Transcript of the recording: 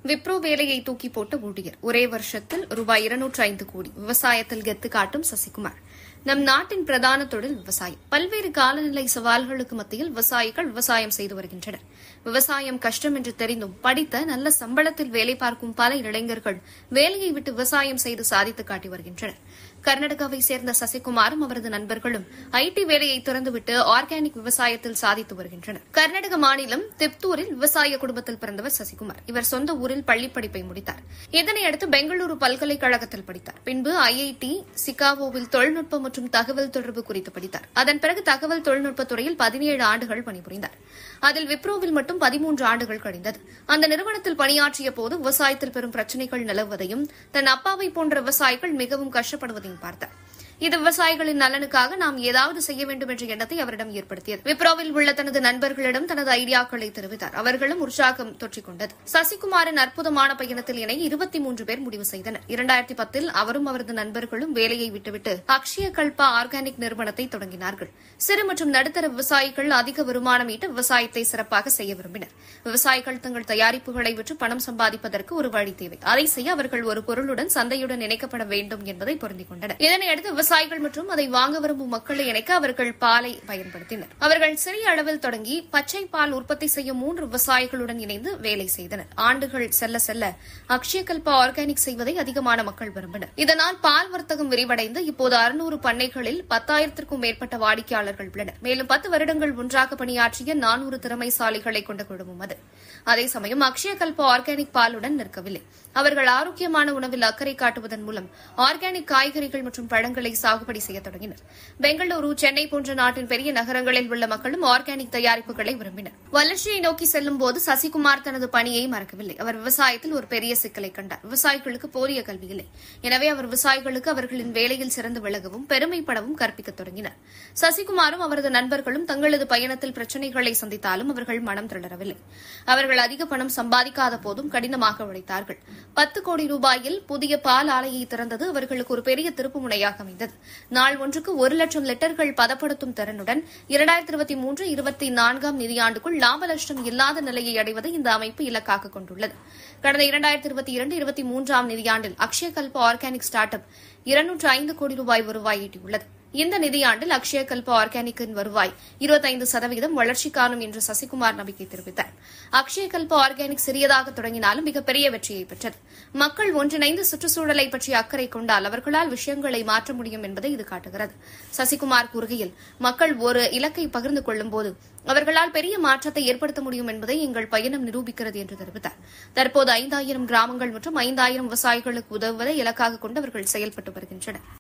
விப்ரோ வேலையை தூக்கி போட்ட ஊழியர் ஒரே வருஷத்தில் ரூபாய் இருநூற்று ஐந்து கோடி விவசாயத்தில் கெத்து காட்டும் சசிகுமார் நம் நாட்டின் பிரதான தொழில் விவசாயம் பல்வேறு காலநிலை சவால்களுக்கு மத்தியில் விவசாயிகள் விவசாயம் செய்து வருகின்றனர் விவசாயம் கஷ்டம் என்று தெரிந்தும் படித்த நல்ல சம்பளத்தில் வேலை பார்க்கும் பல இளைஞர்கள் வேலையை விட்டு விவசாயம் செய்து சாதித்து காட்டி வருகின்றனர் கர்நாடகாவை சேர்ந்த சசிகுமாரும் அவரது நண்பர்களும் ஐடி வேலையை திறந்துவிட்டு ஆர்கானிக் விவசாயத்தில் சாதித்து வருகின்றனர் கர்நாடக மாநிலம் திப்தூரில் விவசாய குடும்பத்தில் பிறந்தவர் சசிகுமார் இவர் சொந்த ஊரில் பள்ளிப் படிப்பை முடித்தார் இதனையடுத்து பெங்களூரு பல்கலைக்கழகத்தில் படித்தார் பின்பு ஐஐடி சிகாகோவில் தொழில்நுட்பம் மற்றும் தகவல் தொடர்பு குறித்து படித்தார் அதன் பிறகு தகவல் தொழில்நுட்பத் துறையில் பதினேழு ஆண்டுகள் பணிபுரிந்தார் அதில் விப்ரோவில் மட்டும் பதிமூன்று ஆண்டுகள் கழிந்தது அந்த நிறுவனத்தில் பணியாற்றிய போது விவசாயத்தில் பெரும் பிரச்சினைகள் நிலவுவதையும் தன் அப்பாவை போன்ற விவசாயிகள் மிகவும் கஷ்டப்படுவதையும் பார்த்தார் இது விவசாயிகளின் நலனுக்காக நாம் ஏதாவது செய்ய வேண்டும் என்ற எண்ணத்தை அவரிடம் ஏற்படுத்தியது விப்ரோவில் உள்ள தனது நண்பர்களிடம் தனது ஐடியாக்களை தெரிவித்தார் அவர்களும் உற்சாகம் தொற்றிக் கொண்டது சசிகுமாரின் அற்புதமான பயணத்தில் இணை இருபத்தி மூன்று பேர் முடிவு செய்தனர் இரண்டாயிரத்தி பத்தில் அவரும் அவரது நண்பர்களும் வேலையை விட்டுவிட்டு அக்ஷய கல்பா ஆர்கானிக் நிறுவனத்தை தொடங்கினார்கள் சிறு மற்றும் நடுத்தர விவசாயிகள் அதிக வருமானம் ஈட்ட விவசாயத்தை சிறப்பாக செய்ய விரும்பினர் விவசாயிகள் தங்கள் தயாரிப்புகளை விற்று பணம் சம்பாதிப்பதற்கு ஒரு வழி தேவை அதை செய்ய அவர்கள் ஒரு பொருளுடன் சந்தையுடன் இணைக்கப்பட வேண்டும் என்பதை பொருந்திக் கொண்டனர் இதனையடுத்து விவசாயிகள் மற்றும் அதை வாங்க விரும்பும் மக்களை இணைக்க அவர்கள் பாலை பயன்படுத்தினர் அவர்கள் சிறிய அளவில் தொடங்கி பச்சை பால் உற்பத்தி செய்யும் மூன்று விவசாயிகளுடன் இணைந்து வேலை செய்தனர் ஆண்டுகள் செல்ல செல்ல அக்ஷயகல்பா ஆர்கானிக் செய்வதை அதிகமான மக்கள் விரும்பினர் இதனால் பால் வர்த்தகம் விரிவடைந்து இப்போது அறுநூறு பண்ணைகளில் பத்தாயிரத்திற்கும் மேற்பட்ட வாடிக்கையாளர்கள் உள்ளனர் மேலும் பத்து வருடங்கள் ஒன்றாக பணியாற்றிய நானூறு திறமைசாலிகளை கொண்ட குழுமம் அது அதே சமயம் அக்ஷயகல்பா ஆர்கானிக் பாலுடன் நிற்கவில்லை அவர்கள் ஆரோக்கியமான உணவில் அக்கறை காட்டுவதன் மூலம் ஆர்கானிக் காய்கறிகள் மற்றும் பழங்களை சாகுபடி செய்ய தொடங்கினர் பெங்களூரு சென்னை போன்ற நாட்டின் பெரிய நகரங்களில் உள்ள மக்களும் ஆர்கானிக் தயாரிப்புகளை விரும்பினர் வளர்ச்சியை நோக்கி செல்லும் போது சசிகுமார் தனது பணியை மறக்கவில்லை அவர் விவசாயத்தில் ஒரு பெரிய சிக்கலை கண்டார் விவசாயிகளுக்கு போதிய கல்வி இல்லை எனவே அவர் விவசாயிகளுக்கு அவர்களின் வேலையில் சிறந்து விலகவும் பெருமைப்படவும் கற்பிக்கத் தொடங்கினர் சசிகுமாரும் அவரது நண்பர்களும் தங்களது பயணத்தில் பிரச்சினைகளை சந்தித்தாலும் அவர்கள் மனம் தளரவில்லை அவர்கள் அதிக பணம் சம்பாதிக்காத போதும் கடினமாக உழைத்தார்கள் பத்து கோடி ரூபாயில் புதிய பால் ஆலையை திறந்தது அவர்களுக்கு ஒரு பெரிய திருப்பு முனையாக அமைந்தது நாள் ஒன்றுக்கு ஒரு லட்சம் லிட்டர்கள் பதப்படுத்தும் திறனுடன் இரண்டாயிரத்தி இருபத்தி மூன்று இருபத்தி நான்காம் நிதியாண்டுக்குள் லாப நஷ்டம் இல்லாத நிலையை அடைவதை இந்த அமைப்பு இலக்காக கொண்டுள்ளது கடந்த இரண்டாயிரத்தி இருபத்தி இரண்டு இருபத்தி மூன்றாம் நிதியாண்டில் அக்ஷயகல்ப ஆர்கானிக் ஸ்டார்ட் அப் இருநூற்று ஐந்து கோடி ரூபாய் வருவாய் ஈட்டியுள்ளது இந்த நிதியாண்டில் அக்ஷயகல்ப ஆர்கானிக்கின் வருவாய் இருபத்தைந்து சதவீதம் வளர்ச்சி காணும் என்று சசிகுமார் நம்பிக்கை தெரிவித்தார் அக்ஷயகல்ப ஆர்கானிக் சிறியதாக தொடங்கினாலும் மிகப்பெரிய வெற்றியை பெற்றது மக்கள் ஒன்றிணைந்து சுற்றுச்சூழலை பற்றிய அக்கறை கொண்டால் அவர்களால் விஷயங்களை மாற்ற முடியும் என்பதை இது காட்டுகிறது சசிகுமார் கூறுகையில் மக்கள் ஒரு இலக்கை பகிர்ந்து கொள்ளும்போது அவர்களால் பெரிய மாற்றத்தை ஏற்படுத்த முடியும் என்பதை எங்கள் பயணம் நிரூபிக்கிறது என்று தெரிவித்தார் தற்போது ஐந்தாயிரம் கிராமங்கள் மற்றும் ஐந்தாயிரம் விவசாயிகளுக்கு உதவுவதை இலக்காக கொண்டு அவர்கள் செயல்பட்டு வருகின்றனர்